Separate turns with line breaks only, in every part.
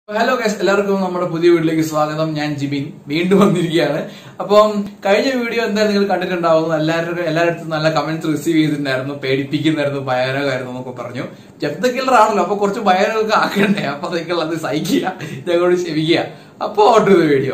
Hello guys എല്ലാവർക്കും നമ്മുടെ പുതിയ വീട്ടിലേക്ക് സ്വാഗതം ഞാൻ ജിബിൻ വീണ്ടും വന്നിരിക്കുകയാണ് അപ്പം കഴിഞ്ഞ വീഡിയോ എന്തായാലും നിങ്ങൾ കണ്ടിട്ടുണ്ടാവുന്നു എല്ലാവരും എല്ലായിടത്തും നല്ല കമന്റ്സ് റിസീവ് ചെയ്തിട്ടുണ്ടായിരുന്നു പേടിപ്പിക്കുന്നായിരുന്നു ഭയാനകമായിരുന്നു എന്നൊക്കെ പറഞ്ഞു ജപ്ത കില്ലർ ആണല്ലോ അപ്പൊ കുറച്ച് ഭയാനകൾക്ക് ആക്കണ്ടേ അപ്പൊ നിങ്ങൾ അത് സഹിക്കുക ഞങ്ങളോട് ക്ഷമിക്കുക അപ്പൊ ഓർഡർ ചെയ്ത video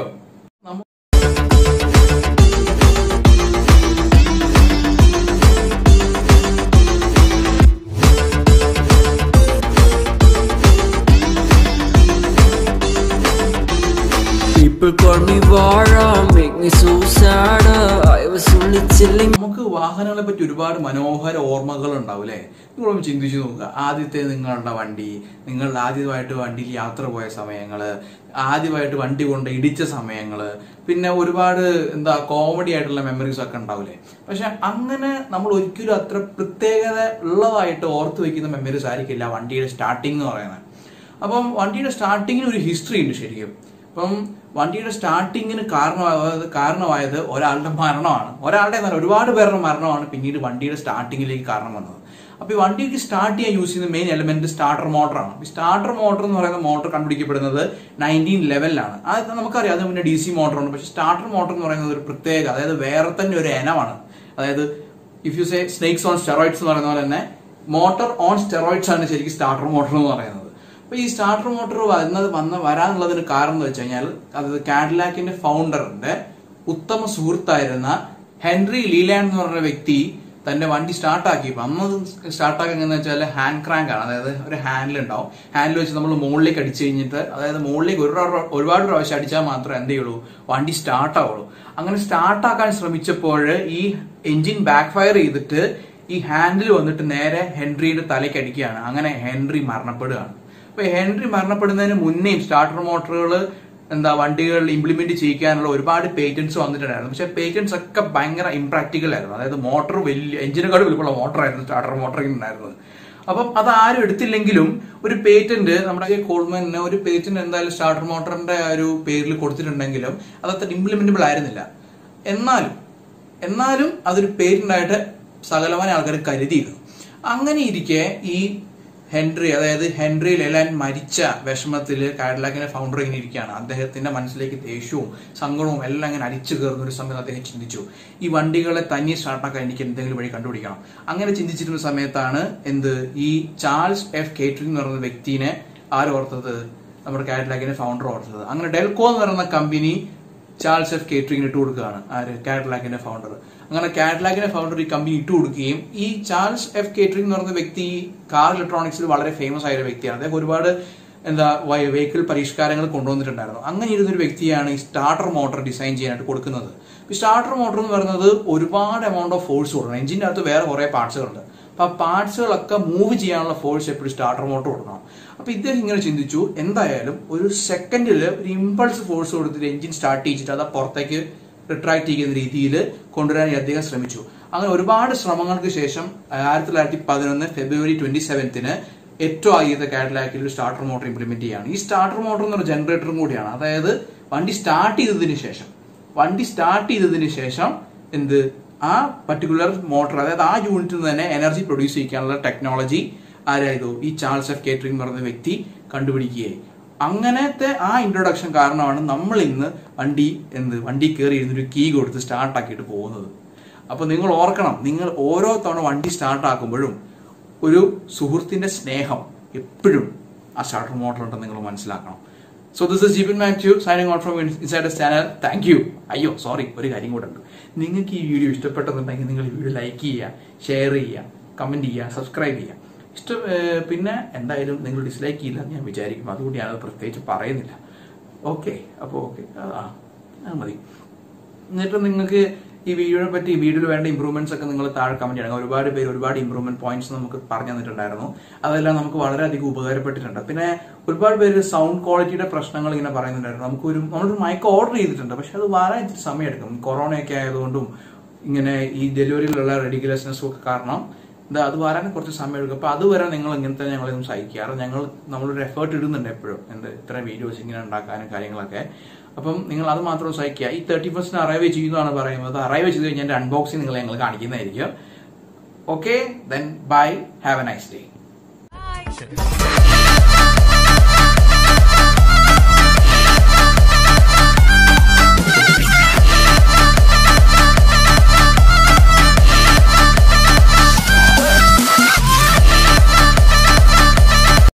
People call me Vara, make me so sad. I was only chilling.
നമുക്ക് വാഹനങ്ങളെ പറ്റി ഒരുപാട് മനോഹര ഓർമ്മകൾ ഉണ്ടാവും അല്ലെ നിങ്ങളൊന്ന് ചിന്തിച്ചു നോക്കുക ആദ്യത്തെ നിങ്ങളുടെ വണ്ടി നിങ്ങൾ ആദ്യമായിട്ട് വണ്ടിയിൽ യാത്ര പോയ സമയങ്ങള് ആദ്യമായിട്ട് വണ്ടി കൊണ്ട് ഇടിച്ച സമയങ്ങള് പിന്നെ ഒരുപാട് എന്താ കോമഡി ആയിട്ടുള്ള മെമ്മറീസ് ഒക്കെ ഉണ്ടാവില്ലേ പക്ഷെ അങ്ങനെ നമ്മൾ ഒരിക്കലും അത്ര പ്രത്യേകത ഉള്ളതായിട്ട് ഓർത്ത് വെക്കുന്ന മെമ്മറീസ് ആയിരിക്കില്ല വണ്ടിയുടെ സ്റ്റാർട്ടിങ് എന്ന് പറയുന്നത് അപ്പം വണ്ടിയുടെ സ്റ്റാർട്ടിങ്ങിന് ഒരു ഹിസ്റ്ററി ഉണ്ട് ശരിക്കും അപ്പം വണ്ടിയുടെ സ്റ്റാർട്ടിങ്ങിന് കാരണമായത് കാരണമായത് ഒരാളുടെ മരണമാണ് ഒരാളുടെ എന്നല്ല ഒരുപാട് പേരുടെ മരണമാണ് പിന്നീട് വണ്ടിയുടെ സ്റ്റാർട്ടിങ്ങിലേക്ക് കാരണം വന്നത് അപ്പൊ ഈ വണ്ടിക്ക് സ്റ്റാർട്ട് ചെയ്യാൻ യൂസ് ചെയ്യുന്ന മെയിൻ എലമെന്റ് സ്റ്റാർട്ടർ മോട്ടറാണ് ഈ സ്റ്റാർട്ടർ മോട്ടർ എന്ന് പറയുന്ന മോട്ടർ കണ്ടുപിടിക്കപ്പെടുന്നത് നയൻറ്റീൻ ലെവലിലാണ് അത് നമുക്കറിയാം അത് പിന്നെ ഡി സി മോട്ടറുണ്ട് പക്ഷെ സ്റ്റാർട്ടർ മോട്ടർ എന്ന് പറയുന്നത് ഒരു പ്രത്യേക അതായത് വേറെ തന്നെ ഒരു ഇനമാണ് അതായത് if you say snakes on steroids എന്ന് പറയുന്ന പോലെ തന്നെ മോട്ടർ ഓൺ സ്റ്റെറോയിഡ്സ് ആണ് ശരിക്കും സ്റ്റാർട്ടർ മോട്ടർ എന്ന് പറയുന്നത് അപ്പൊ ഈ സ്റ്റാർട്ടർ മോട്ടോർ വരുന്നത് വന്ന വരാനുള്ളതിന് കാരണം എന്ന് വെച്ച് കഴിഞ്ഞാൽ അത് കാഡിലാക്കിന്റെ ഫൗണ്ടറിന്റെ ഉത്തമ സുഹൃത്തായിരുന്ന ഹെൻറി ലീലാൻഡ് എന്ന് പറഞ്ഞ വ്യക്തി തന്റെ വണ്ടി സ്റ്റാർട്ടാക്കി അന്ന് സ്റ്റാർട്ടാക്കുന്നത് വെച്ചാൽ ഹാൻഡ് ക്രാങ്ക് ആണ് അതായത് ഒരു ഹാൻഡിൽ ഉണ്ടാവും ഹാൻഡിൽ വെച്ച് നമ്മൾ മുകളിലേക്ക് അടിച്ചു കഴിഞ്ഞിട്ട് അതായത് മുകളിലേക്ക് ഒരു പ്രാ- ഒരുപാട് പ്രാവശ്യം അടിച്ചാൽ മാത്രമേ എന്ത് ചെയ്യുള്ളൂ വണ്ടി സ്റ്റാർട്ട് ആവുള്ളൂ അങ്ങനെ സ്റ്റാർട്ടാക്കാൻ ശ്രമിച്ചപ്പോൾ ഈ എഞ്ചിൻ ബാക്ക് ഫയർ ചെയ്തിട്ട് ഈ ഹാൻഡിൽ വന്നിട്ട് നേരെ ഹെൻറിയുടെ തലയ്ക്ക് അടിക്കുകയാണ് അങ്ങനെ ഹെൻറി മരണപ്പെടുകയാണ് അപ്പൊ ഹെൻറി മരണപ്പെടുന്നതിന് മുന്നേയും സ്റ്റാർട്ടർ മോട്ടോറുകൾ എന്താ വണ്ടികളിൽ ഇംപ്ലിമെന്റ് ചെയ്യിക്കാനുള്ള ഒരുപാട് പേറ്റൻസ് വന്നിട്ടുണ്ടായിരുന്നു പക്ഷെ പേറ്റൻസ് ഒക്കെ ഭയങ്കര ഇംപ്രാക്ടിക്കൽ ആയിരുന്നു അതായത് മോട്ടോർ വലിയ എഞ്ചിനെക്കാട് വലിപ്പമുള്ള മോട്ടറായിരുന്നു സ്റ്റാർട്ടർ മോട്ടറിൽ ഉണ്ടായിരുന്നത് അപ്പം അത് ആരും എടുത്തില്ലെങ്കിലും ഒരു പേറ്റന്റ് നമ്മുടെ കോൾമന് ഒരു പേറ്റന്റ് എന്തായാലും സ്റ്റാർട്ടർ മോട്ടറിന്റെ ആ ഒരു പേരിൽ കൊടുത്തിട്ടുണ്ടെങ്കിലും അതത്ര ഇംപ്ലിമെന്റബിൾ ആയിരുന്നില്ല എന്നാലും എന്നാലും അതൊരു പേറ്റന്റായിട്ട് സകലമായ ആൾക്കാർ കരുതിയിരുന്നു അങ്ങനെ ഇരിക്കെ ഈ ഹെൻറി അതായത് ഹെൻറി ലെലാൻ മരിച്ച വിഷമത്തിൽ കാഡിലാക്കിന്റെ ഫൗണ്ടർ ഇങ്ങനെ ഇരിക്കുകയാണ് അദ്ദേഹത്തിന്റെ മനസ്സിലേക്ക് ദേഷ്യവും സങ്കടവും എല്ലാം ഇങ്ങനെ അരിച്ചു കയറുന്ന ഒരു സമയത്ത് അദ്ദേഹം ചിന്തിച്ചു ഈ വണ്ടികളെ തനി സ്റ്റാർട്ടാക്കാൻ എനിക്ക് എന്തെങ്കിലും വഴി കണ്ടുപിടിക്കണം അങ്ങനെ ചിന്തിച്ചിരുന്ന സമയത്താണ് എന്ത് ഈ ചാൾസ് എഫ് കേറ്ററിംഗ് എന്ന് പറയുന്ന വ്യക്തിനെ ആരോർത്തത് നമ്മുടെ കാഡിലാക്കിന്റെ ഫൗണ്ടർ ഓർത്തത് അങ്ങനെ ഡെൽകോ എന്ന് പറയുന്ന കമ്പനി ചാൾസ് എഫ് കേറ്ററിംഗിന് ഇട്ട് കൊടുക്കുകയാണ് ആര് കാഡിലാക്കിന്റെ ഫൗണ്ടർ അങ്ങനെ കാഡിലാക്കിന്റെ ഫൗണ്ടർ ഈ കമ്പനി ഇട്ട് കൊടുക്കുകയും ഈ ചാൾസ് എഫ് കേറ്ററിംഗ് എന്ന് പറയുന്ന വ്യക്തി കാർ ഇലക്ട്രോണിക്സിൽ വളരെ ഫേമസ് ആയ ഒരു വ്യക്തിയാണ് അദ്ദേഹം ഒരുപാട് എന്താ വെഹിക്കിൾ പരിഷ്കാരങ്ങൾ കൊണ്ടുവന്നിട്ടുണ്ടായിരുന്നു അങ്ങനെ ഇരുന്നൊരു വ്യക്തിയാണ് ഈ സ്റ്റാർട്ടർ മോട്ടോർ ഡിസൈൻ ചെയ്യാനായിട്ട് കൊടുക്കുന്നത് ഈ സ്റ്റാർട്ടർ മോട്ടോർ എന്ന് പറയുന്നത് ഒരുപാട് എമൗണ്ട് ഓഫ് ഫോഴ്സ് കൊടുക്കണം എഞ്ചിന്റെ അകത്ത് വേറെ കുറെ പാർട്സുകളുണ്ട് അപ്പൊ ആ പാർട്സുകളൊക്കെ മൂവ് ചെയ്യാനുള്ള ഫോഴ്സ് എപ്പോഴും സ്റ്റാർട്ടർ മോട്ടോർ കൊടുക്കണം അപ്പൊ ഇദ്ദേഹം ഇങ്ങനെ ചിന്തിച്ചു എന്തായാലും ഒരു സെക്കൻഡിൽ ഒരു ഇമ്പൾസ് ഫോഴ്സ് കൊടുത്തിട്ട് എഞ്ചിൻ സ്റ്റാർട്ട് ചെയ്തിട്ട് അത് പുറത്തേക്ക് റിട്രാക്ട് ചെയ്യുന്ന രീതിയിൽ കൊണ്ടുവരാൻ അദ്ദേഹം ശ്രമിച്ചു അങ്ങനെ ഒരുപാട് ശ്രമങ്ങൾക്ക് ശേഷം ആയിരത്തി തൊള്ളായിരത്തി പതിനൊന്ന് ഫെബ്രുവരി ട്വന്റി സെവൻത്തിന് ഏറ്റവും ആദ്യത്തെ കാഡിലാക്കിൽ ഒരു സ്റ്റാർട്ടർ മോട്ടോർ ഇംപ്ലിമെന്റ് ചെയ്യാണ് ഈ സ്റ്റാർട്ടർ മോട്ടോർ എന്ന് പറഞ്ഞ ജനറേറ്ററും കൂടിയാണ് അതായത് വണ്ടി സ്റ്റാർട്ട് ചെയ്തതിന് ശേഷം വണ്ടി സ്റ്റാർട്ട് ചെയ്തതിന് ശേഷം എന്ത് ആ പർട്ടിക്കുലർ മോട്ടോർ അതായത് ആ യൂണിറ്റിൽ നിന്ന് തന്നെ എനർജി പ്രൊഡ്യൂസ് ചെയ്യിക്കാനുള്ള ടെക്നോളജി ആരായതു ഈ ചാൾസ് എഫ് കേറ്ററിംഗ് എന്ന് പറയുന്ന വ്യക്തി കണ്ടുപിടിക്കുകയായി അങ്ങനത്തെ ആ ഇൻട്രൊഡക്ഷൻ കാരണമാണ് നമ്മൾ ഇന്ന് വണ്ടി എന്ത് വണ്ടി കയറി ഇരുന്നൊരു കീ കൊടുത്ത് സ്റ്റാർട്ട് ആക്കിയിട്ട് പോകുന്നത് അപ്പൊ നിങ്ങൾ ഓർക്കണം നിങ്ങൾ ഓരോ തവണ വണ്ടി സ്റ്റാർട്ട് ആക്കുമ്പോഴും ഒരു സുഹൃത്തിന്റെ സ്നേഹം എപ്പോഴും ആ സ്റ്റാർട്ടർ മോട്ടറിലുണ്ടെന്ന് നിങ്ങൾ മനസ്സിലാക്കണം so this is Jibin Mathew signing out from inside channel thank you അയ്യോ സോറി ഒരു കാര്യം കൂടെ ഉണ്ട് നിങ്ങൾക്ക് ഈ വീഡിയോ ഇഷ്ടപ്പെട്ടെന്നുണ്ടെങ്കിൽ നിങ്ങൾ ഈ വീഡിയോ ലൈക്ക് ചെയ്യുക ഷെയർ ചെയ്യുക കമന്റ് ചെയ്യുക സബ്സ്ക്രൈബ് ചെയ്യുക ഇഷ്ടം ഏർ പിന്നെ എന്തായാലും നിങ്ങൾ ഡിസ്ലൈക്ക് ചെയ്യില്ല എന്ന് ഞാൻ വിചാരിക്കും അതുകൊണ്ട് ഞാനത് പ്രത്യേകിച്ച് പറയുന്നില്ല ഓക്കെ അപ്പോൾ ഓക്കെ ആ അത് മതി എന്നിട്ട് നിങ്ങൾക്ക് ഈ വീഡിയോയെ പറ്റി വീഡിയോയിൽ വേണ്ട ഇമ്പ്രൂവ്മെന്റ്സ് ഒക്കെ നിങ്ങൾ താഴെ കമന്റ് ചെയ്യണം ഒരുപാട് പേര് ഒരുപാട് ഇമ്പ്രൂവ്മെന്റ് പോയിന്റ്സ് നമുക്ക് പറഞ്ഞു തന്നിട്ടുണ്ടായിരുന്നു അതെല്ലാം നമുക്ക് വളരെയധികം ഉപകാരപ്പെട്ടിട്ടുണ്ട് പിന്നെ ഒരുപാട് പേര് സൗണ്ട് ക്വാളിറ്റിയുടെ പ്രശ്നങ്ങൾ ഇങ്ങനെ പറയുന്നുണ്ടായിരുന്നു നമുക്കൊരു നമ്മളൊരു മൈക്ക് ഓർഡർ ചെയ്തിട്ടുണ്ട് പക്ഷെ അത് വരാൻ ഇച്ചിരി സമയമെടുക്കും കൊറോണയൊക്കെ ആയതുകൊണ്ടും ഇങ്ങനെ ഈ ഡെലിവറിയിലുള്ള റെഡിക്കുലസ്നെസ്സും ഒക്കെ കാരണം ഇത് അത് വരാൻ കുറച്ച് സമയം എടുക്കും അപ്പൊ അതുവരെ നിങ്ങൾ ഇങ്ങനത്തെ ഞങ്ങളൊന്നും സഹിക്കാറ് ഞങ്ങൾ നമ്മളൊരു എഫേർട്ട് ഇടുന്നുണ്ട് എപ്പോഴും എന്ത് ഇത്ര വീഡിയോസ് ഇങ്ങനെ ഉണ്ടാക്കാനും കാര്യങ്ങളൊക്കെ അപ്പം നിങ്ങൾ അത് മാത്രം സഹിക്കുക ഈ തേർട്ടി ഫസ്റ്റിന് അറൈവ് ചെയ്യുന്നതാണ് പറയുന്നത് അറൈവ് ചെയ്ത് കഴിഞ്ഞാൽ എന്റെ അൺബോക്സിങ് നിങ്ങൾ ഞങ്ങൾ കാണിക്കുന്നതായിരിക്കും okay then bye have a nice day